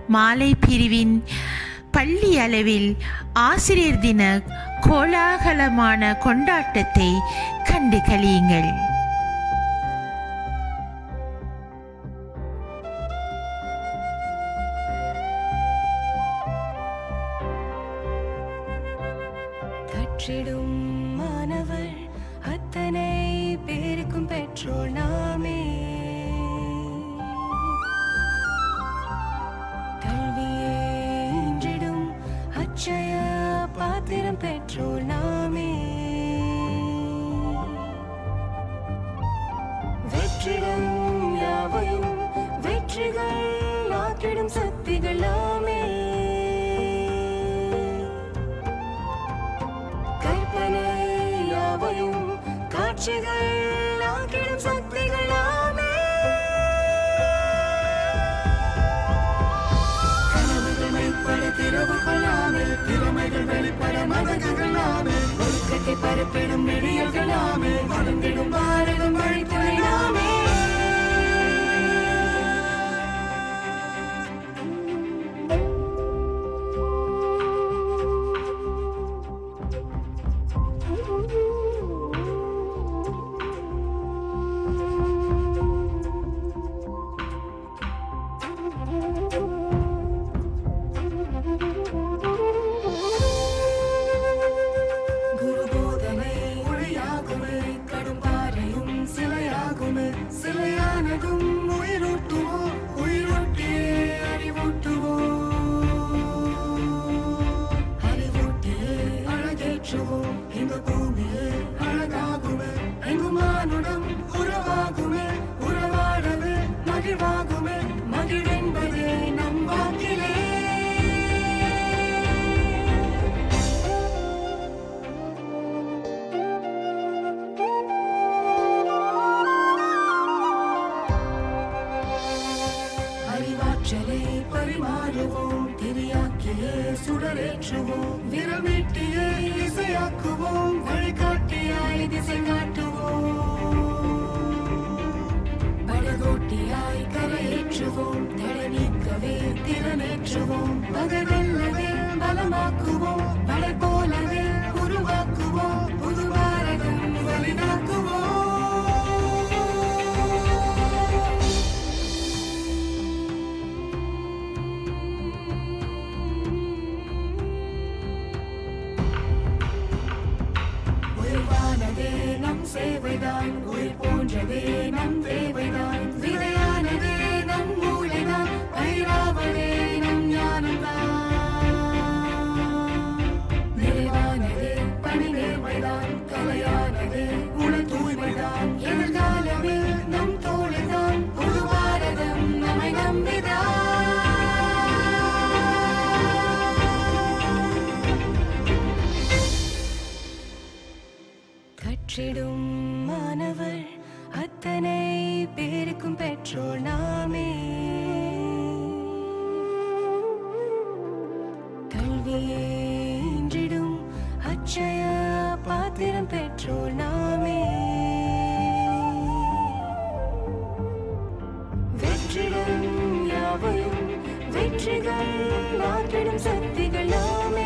மாலை பிரிவின் பள்ளி அளவில் ஆசிரியர் தின கோலாகலமான கொண்டாட்டத்தை கண்டு கழியுங்கள் கற்றிடும் மாணவர் அத்தனை பேருக்கும் பெற்றோர் நாமே கல்வியே இன்றிடும் அச்சய பாத்திரம் பெற்றோர் நாமே வெற்றிடம் யாவையும் வெற்றிகள் ஆக்கிடும் சக்திகள் நாமே கற்பனை யாவையும் காட்சிகள் ஆக்கிடும் சக்திகள் நாமே கனவுகள் மெய்ப்பட திறவு கொள்ளாமே திறமைகள் வெளிப்பட மதகுகள் நாமே ஒழுக்கத்தை பரப்பிடும் விடியல்கள் நாமே வளர்ந்திடும் பாரதம் வழித்துறை நாமே குரு போதனை ஒளியாகுமே கடும் பாறையும் சிலையாகுமே சிலையானதும் உயிரூட்டுவோம் உயிரூட்டியே அறிவூட்டுவோம் அறிவூட்டியே அழகேற்றுவோம் இந்த பூமியே அழகாகுமே எங்கு மானுடம் உறவாகுமே உறவாடவே மகிழ்வாகுமே மகிழென்பதே நம் வாக்கிலே அறிவாற்றலை பரிமாறுவோம் திரியாக்கியே சுடரேற்றுவோம் விரமீட்டியே இசையாக்குவோம் வழிகாட்டியாய் திசை காட்டுவோம் படகோட்டியாய் கரையேற்றுவோம் தடை நீக்கவே திறனேற்றுவோம் பகவெல்லவே பலமாக்குவோம் படை போலவே உருவாக்குவோம் புது பாரதம் வலிதாக்குவோம் உயர்வானதே நம் சேவைதான் உயிர் போன்றதே நம் தேவைதான் விதையானதே நம் மூளைதான் பயிராவதே நம் ஞானம்தான் நிறைவானதே பணி நேர்மைதான் கலையானதே உண தூய்மைதான் எதிர்காலமே நம் தோழிதான் புது பாரதம் நம்மை நம்பிதான் கற்றிடும் மாணவர் அத்தனை பேருக்கும் பெற்றோர் நாமே கல்வியே இன்றிடும் அச்சய பாத்திரம் பெற்றோர் நாமே வெற்றிடம் யாவையும் வெற்றிகள் ஆக்கிடும் சக்திகள் நாமே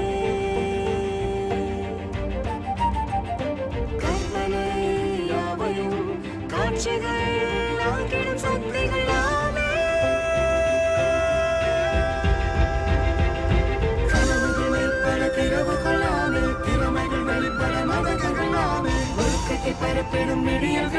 கற்பனை யாவையும் காட்சிகள் ஆக்கிடும் சக்திகள் நாமே கனவுகள் மெய்ப்பட திறவு கொள்ளாமே திறமைகள் வெளிப்பட மதகுகள் நாமே ஒழுக்கத்தை பரப்பிடும் விடியல்கள்